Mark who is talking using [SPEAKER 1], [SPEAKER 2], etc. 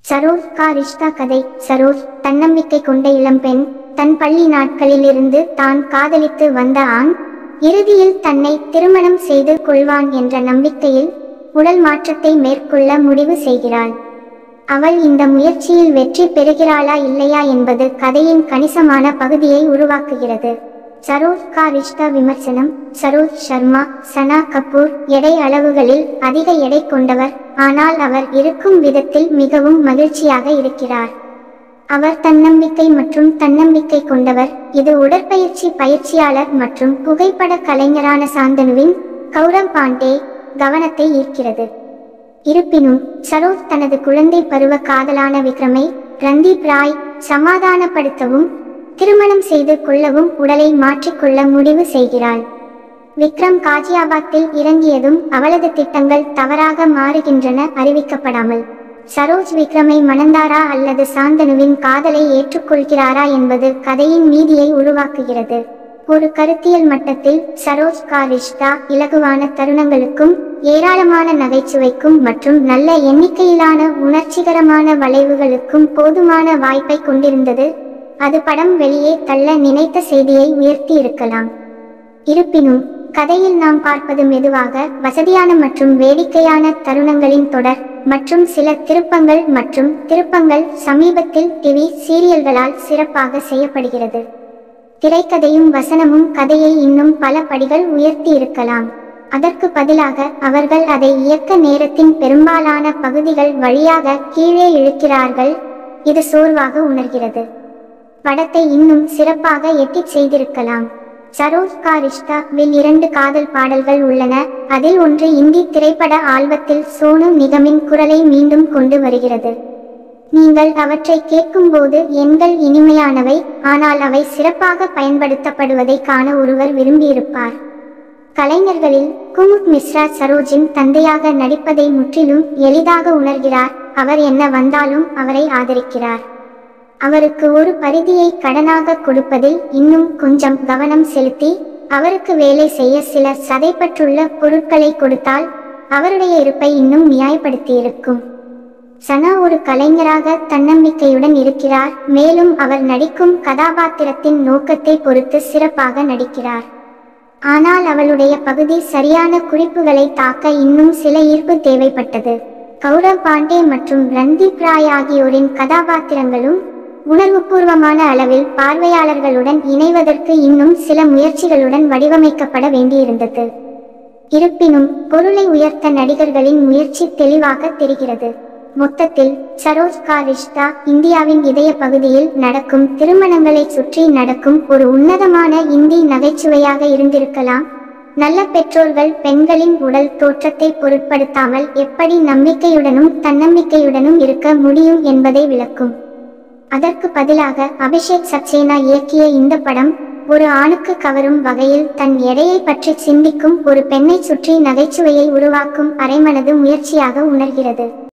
[SPEAKER 1] சரோஜ் கா ரிஷ்தா கதை சரோஜ் தன்னம்பிக்கை கொண்ட இளம்பெண் தன் பள்ளி நாட்களில் இருந்து தான் காதலித்து வந்த ஆண் இறுதியில் தன்னை திருமணம் செய்து கொள்வான் என்ற நம்பிக்கையில் உடல் மாற்றத்தை மேற்கொள்ள முடிவு செய்கிறாள் அவள் இந்த முயற்சியில் வெற்றி பெறுகிறாளா இல்லையா என்பது கதையின் கணிசமான பகுதியை உருவாக்குகிறது சரோஜ் கா ரிஷ்தா விமர்சனம் சரோஜ் சர்மா சனா கபூர் எடை அளவுகளில் அதிக எடை கொண்டவர் ஆனால் அவர் இருக்கும் விதத்தில் மிகவும் மகிழ்ச்சியாக இருக்கிறார் அவர் தன்னம்பிக்கை மற்றும் தன்னம்பிக்கை கொண்டவர் இது உடற்பயிற்சி பயிற்சியாளர் மற்றும் புகைப்பட கலைஞரான சாந்தனுவின் கௌரவ் பாண்டே கவனத்தை ஈர்க்கிறது இருப்பினும் சரோஜ் தனது குழந்தை பருவ காதலான விக்ரமை ரந்தீப் ராய் சமாதானப்படுத்தவும் திருமணம் செய்து கொள்ளவும் உடலை மாற்றிக்கொள்ள முடிவு செய்கிறாள் விக்ரம் காஜியாபாத்தில் இறங்கியதும் அவளது திட்டங்கள் தவறாக மாறுகின்றன அறிவிக்கப்படாமல் சரோஜ் விக்ரமை மணந்தாரா அல்லது சாந்தனுவின் காதலை ஏற்றுக்கொள்கிறாரா என்பது கதையின் மீதியை உருவாக்குகிறது ஒரு கருத்தியல் மட்டத்தில் சரோஜ் கா ரிஷ்தா இலகுவான தருணங்களுக்கும் ஏராளமான நகைச்சுவைக்கும் மற்றும் நல்ல எண்ணிக்கையிலான உணர்ச்சிகரமான வளைவுகளுக்கும் போதுமான வாய்ப்பை கொண்டிருந்தது அது படம் வெளியே தள்ள நினைத்த செய்தியை உயர்த்தி இருக்கலாம் இருப்பினும் கதையில் நாம் பார்ப்பது மெதுவாக வசதியான மற்றும் வேடிக்கையான தருணங்களின் தொடர் மற்றும் சில திருப்பங்கள் மற்றும் திருப்பங்கள் சமீபத்தில் டிவி சீரியல்களால் சிறப்பாக செய்யப்படுகிறது திரைக்கதையும் வசனமும் கதையை இன்னும் பல படிகள் உயர்த்தி இருக்கலாம் அதற்கு பதிலாக அவர்கள் அதை இயக்க நேரத்தின் பெரும்பாலான பகுதிகள் வழியாக கீழே இழுக்கிறார்கள் இது சோர்வாக உணர்கிறது படத்தை இன்னும் சிறப்பாக எட்டிச் செய்திருக்கலாம் சரோஜ் கா ரிஷ்தா வில் இரண்டு காதல் பாடல்கள் உள்ளன அதில் ஒன்று இந்தி திரைப்பட ஆல்பத்தில் சோனு நிகமின் குரலை மீண்டும் கொண்டு வருகிறது நீங்கள் அவற்றை கேட்கும்போது எண்கள் இனிமையானவை ஆனால் அவை சிறப்பாக பயன்படுத்தப்படுவதை காண ஒருவர் விரும்பியிருப்பார் கலைஞர்களில் குமுத் மிஸ்ரா சரோஜின் தந்தையாக நடிப்பதை முற்றிலும் எளிதாக உணர்கிறார் அவர் என்ன வந்தாலும் அவரை ஆதரிக்கிறார் அவருக்கு ஒரு பரிதியை கடனாக கொடுப்பதில் இன்னும் கொஞ்சம் கவனம் செலுத்தி அவருக்கு வேலை செய்ய சில சதைப்பற்றுள்ள பொருட்களை கொடுத்தால் அவருடைய இருப்பை இன்னும் நியாயப்படுத்தியிருக்கும் சனா ஒரு கலைஞராக தன்னம்பிக்கையுடன் இருக்கிறார் மேலும் அவர் நடிக்கும் கதாபாத்திரத்தின் நோக்கத்தை பொறுத்து சிறப்பாக நடிக்கிறார் ஆனால் அவளுடைய பகுதி சரியான குறிப்புகளை தாக்க இன்னும் சில ஈர்ப்பு தேவைப்பட்டது கௌரவ் பாண்டே மற்றும் ரன்தீப் ராய் ஆகியோரின் கதாபாத்திரங்களும் உணர்வுபூர்வமான அளவில் பார்வையாளர்களுடன் இணைவதற்கு இன்னும் சில முயற்சிகளுடன் வடிவமைக்கப்பட வேண்டியிருந்தது இருப்பினும் பொருளை உயர்த்த நடிகர்களின் முயற்சி தெளிவாக தெரிகிறது மொத்தத்தில் சரோஜ் கா ரிஷ்தா இந்தியாவின் இதய பகுதியில் நடக்கும் திருமணங்களை சுற்றி நடக்கும் ஒரு உன்னதமான இந்தி நகைச்சுவையாக இருந்திருக்கலாம் நல்ல பெற்றோர்கள் பெண்களின் உடல் தோற்றத்தை பொருட்படுத்தாமல் எப்படி நம்பிக்கையுடனும் தன்னம்பிக்கையுடனும் இருக்க முடியும் என்பதை விளக்கும் அதற்கு பதிலாக அபிஷேக் சக்சேனா இயக்கிய இந்த படம் ஒரு ஆணுக்கு கவரும் வகையில் தன் எடையை பற்றி சிந்திக்கும் ஒரு பெண்ணை சுற்றி நகைச்சுவையை உருவாக்கும் அரைமனது முயற்சியாக உணர்கிறது